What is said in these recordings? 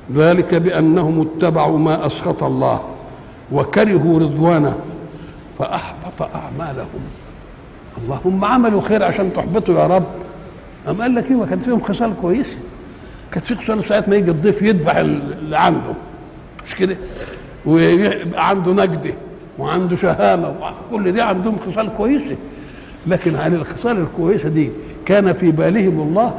ذلك بانهم اتبعوا ما اسخط الله وكرهوا رضوانه فاحبط اعمالهم اللهم عملوا خير عشان تحبطوا يا رب أم قال لك ايه كانت فيهم خصال كويسه كانت في خصال ساعة ما يجي الضيف يذبح اللي عنده مش كده ويبقى عنده نجده وعنده شهامه كل دي عندهم خصال كويسه لكن عن الخصال الكويسه دي كان في بالهم الله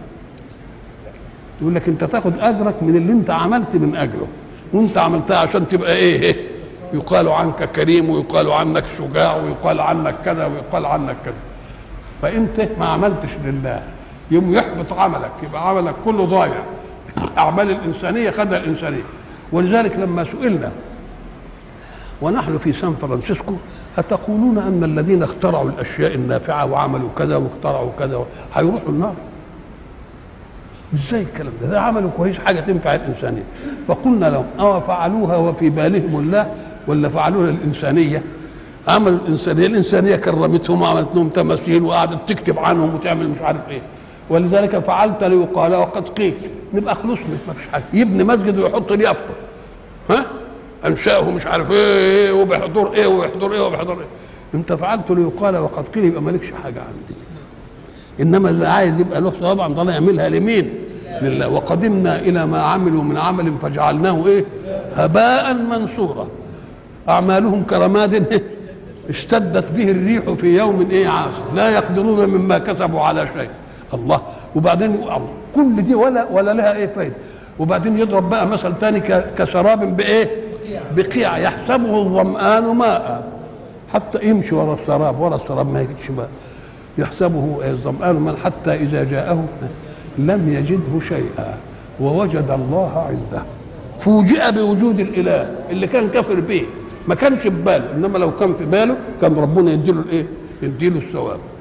يقول لك انت تاخد اجرك من اللي انت عملت من اجله وانت عملتها عشان تبقى ايه يقال عنك كريم ويقال عنك شجاع ويقال عنك كذا ويقال عنك كذا فانت ما عملتش لله يوم يحبط عملك يبقى عملك كله ضايع اعمال الانسانيه خدها الانسانيه ولذلك لما سئلنا ونحن في سان فرانسيسكو أتقولون أن الذين اخترعوا الأشياء النافعة وعملوا كذا واخترعوا كذا هيروحوا النار ازاي الكلام ده ده عملوا كويس حاجة تنفع الإنسانية فقلنا لهم أو فعلوها وفي بالهم الله ولا فعلوها الإنسانية عملوا الإنسانية الإنسانية كرمتهم وعملت لهم تماثيل وقعدت تكتب عنهم وتعمل مش عارف إيه ولذلك فعلت ليقال وقد قيل نبقى خلصنا ما فيش حاجة يبني مسجد ويحط لي يافطة ها انشاه مش عارف ايه وبحضور ايه وبحضور ايه وبحضور ايه انت فعلت ليقال وقد قيل يبقى مالكش حاجه عندي انما اللي عايز يبقى له ثواب عند الله يعملها لمين؟ لله وقدمنا الى ما عملوا من عمل فجعلناه ايه؟ هباء منصورا اعمالهم كرماد اشتدت به الريح في يوم ايه عاصف لا يقدرون مما كسبوا على شيء الله وبعدين كل دي ولا ولا لها ايه فايده وبعدين يضرب بقى مثل تاني كسراب بايه؟ بقيع يحسبه الظمآن ماء حتى يمشي ورا السراب ورا السراب ما يجدش ماء يحسبه الظمآن ماء حتى إذا جاءه لم يجده شيئا ووجد الله عنده فوجئ بوجود الإله اللي كان كافر به ما كانش في باله إنما لو كان في باله كان ربنا يديله الإيه؟ يديله الثواب